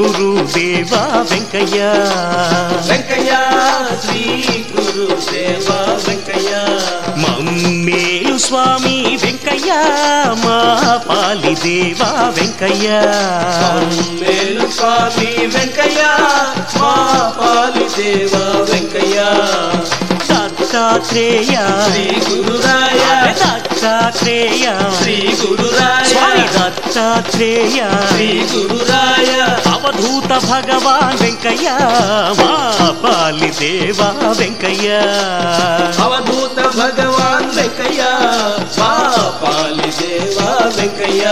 గురుదేవా వెంకయ్య వెంకయ్య శ్రీ గురుదేవ వెంకయ్య మమ్మేలు స్వామి వెంకయ్య మా పాలిదేవా వెంకయ్య మేలు స్వామి వెంకయ్య మా పాలి దేవ వెంకయ్య దత్తాత్రేయ శ్రీ గురురాయ దత్తాత్రేయ శ్రీ గురురాయ స్వామి దత్తాత్రేయ శ్రీ గురురాయ అవధూత భగవాన్ వెంకయ్య మా పాలిదేవా వెంకయ్య అవధూత భగవాన్ వెంకయ్య మా పాలి దేవ వెంకయ్య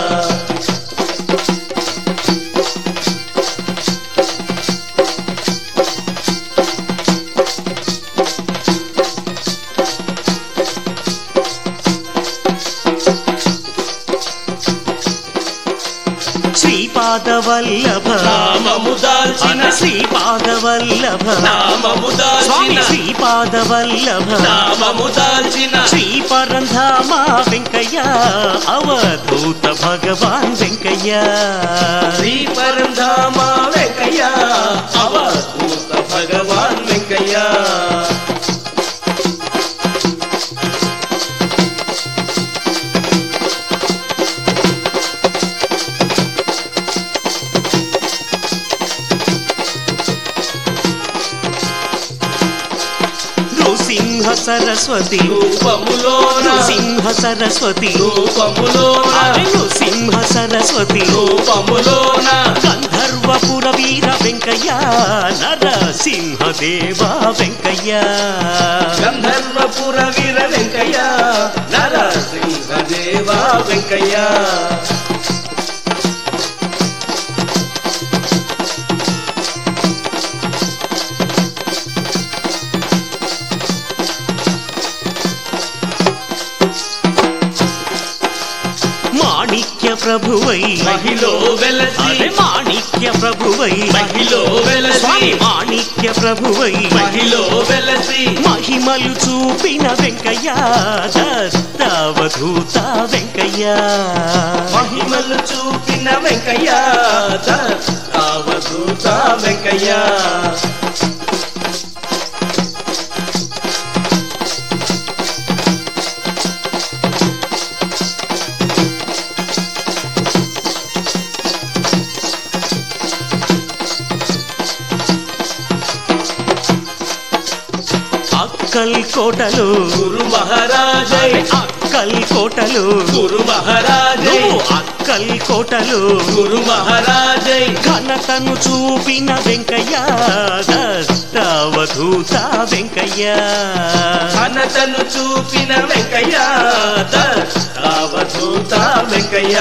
శ్రీపాదవల్లభ నామము దాల్చిన శ్రీపాదవల్లభ నామము స్వామి దాల్చిన శ్రీపాదవల్లభ నామము దాల్చిన శ్రీ పరంధామ వెంకయ్య అవధూత భగవాన్ వెంకయ్య శ్రీ పరంధామ వెంకయ్య అవధూత భగవాన్ వెంకయ్య నృసింహ సరస్వతి రూపములోన నృసింహ సరస్వతి రూపములోన అరే నృసింహ సరస్వతి రూపములోన గంధర్వపుర వీర వెంకయ్య నరసింహదేవ వెంకయ్య గంధర్వపుర వీర వెంకయ్య నరసింహదేవ వెంకయ్య మాణిక్య ప్రభువై మహిలో వెలసి అరే మాణిక్య ప్రభువై మహిలో వెలసి స్వామి మాణిక్య ప్రభువై మహిలో వెలసి మహిమలు చూపిన వెంకయ్య దత్తావధూత వెంకయ్య మహిమలు చూపిన వెంకయ్య అవధూత వెంకయ్య అక్కల్ కోటలు గురు మహారాజై అక్కల్ కోటలు గురు మహారాజై నువ్వు అక్కల్ కోటలు గురు మహారాజై ఘనతను చూపిన వెంకయ్య దత్తావధూత వెంకయ్య ఘనతను చూపిన వెంకయ్య అవధూత వెంకయ్య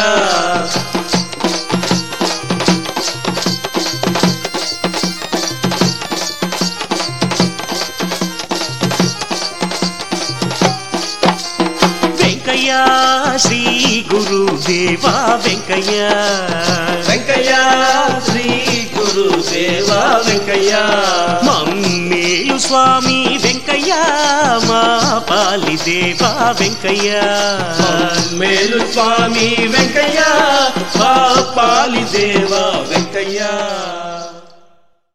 వెంకయ్య శ్రీ గురుదేవా వెంకయ్య వెంకయ్య శ్రీ గురుదేవ వెంకయ్య మమ్మేలు స్వామి వెంకయ్య మా పాలిదేవా వెంకయ్య మేలు స్వామి వెంకయ్య పాలి దేవ వెంకయ్య